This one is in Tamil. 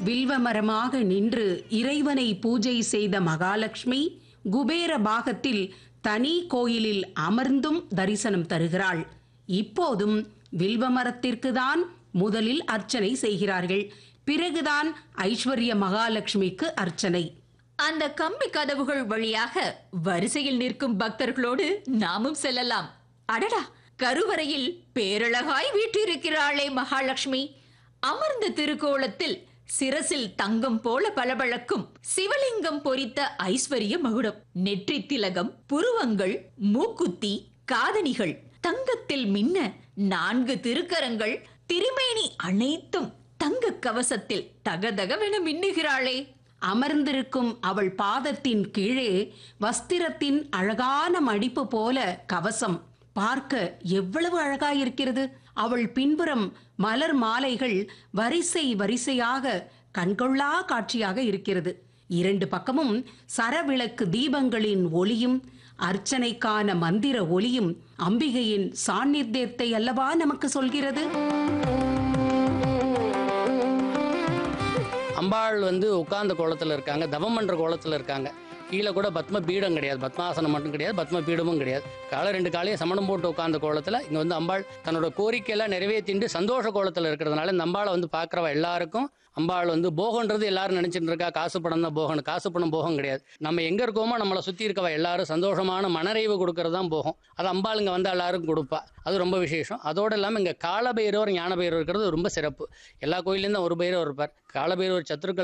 வில்வமரமாக நின்று இறைவனை பூஜை செய்த மகாலட்சுமி குபேர பாகத்தில் தனி கோயிலில் அமர்ந்தும் தரிசனம் தருகிறாள் இப்போதும் வில்வமரத்திற்கு தான் முதலில் அர்ச்சனை செய்கிறார்கள் பிறகுதான் ஐஸ்வர்ய மகாலட்சுமிக்கு அர்ச்சனை அந்த கம்பி கதவுகள் வழியாக வரிசையில் நிற்கும் பக்தர்களோடு நாமும் செல்லலாம் அடடா கருவறையில் பேரழகாய் வீற்றிருக்கிறாளே மகாலட்சுமி அமர்ந்த திருக்கோலத்தில் சிரசில் தங்கம் போல பளபளக்கும் சிவலிங்கம் பொறித்த ஐஸ்வர்ய மகுடம் நெற்றி திலகம் புருவங்கள் மூக்குத்தி காதணிகள் தங்கத்தில் மின்ன நான்கு திருக்கரங்கள் திருமேனி அனைத்தும் தங்க கவசத்தில் தகதகவென மின்னுகிறாளே அமர்ந்திருக்கும் அவள் பாதத்தின் கீழே வஸ்திரத்தின் அழகான மடிப்பு போல கவசம் பார்க்க எவ்வளவு அழகாயிருக்கிறது அவள் பின்புறம் மலர் மாலைகள் வரிசை வரிசையாக கண்கொள்ளா காட்சியாக இருக்கிறது இரண்டு பக்கமும் சரவிளக்கு தீபங்களின் ஒளியும் அர்ச்சனைக்கான மந்திர ஒளியும் அம்பிகையின் சாநித்தியத்தை அல்லவா நமக்கு சொல்கிறது அம்பாள் வந்து உட்கார்ந்த கோலத்தில் இருக்காங்க தவம் பண்ற கோலத்தில் இருக்காங்க கீழே கூட பத்ம பீடம் கிடையாது பத்மாசனம் மட்டும் கிடையாது பத்ம பீடமும் கிடையாது காலை ரெண்டு காலையும் சமணம் போட்டு உட்கார்ந்த கோலத்தில் இங்கே வந்து அம்பாள் தன்னோட கோரிக்கையெல்லாம் நிறைவேற்றிட்டு சந்தோஷ கோலத்தில் இருக்கிறதுனால இந்த அம்பாளை வந்து பார்க்குறவ எல்லாருக்கும் அம்பாள் வந்து போகன்றது எல்லாரும் நினைச்சிட்டு இருக்கா காசு பணம் தான் போகணும் காசு பணம் போகம் கிடையாது நம்ம எங்க இருக்கோமோ நம்மளை சுத்தி இருக்கவ எல்லாரும் சந்தோஷமான மனறைவு கொடுக்கறது தான் போகும் அது அம்பாள் இங்க வந்து எல்லாருக்கும் கொடுப்பா அது ரொம்ப விசேஷம் அதோடு இல்லாமல் இங்கே காலபைரவர் ஞான பைரவர் இருக்கிறது ரொம்ப சிறப்பு எல்லா கோயிலையும் தான் ஒரு பைரவர் இருப்பார் காலபைரவர் சத்துருக்கள்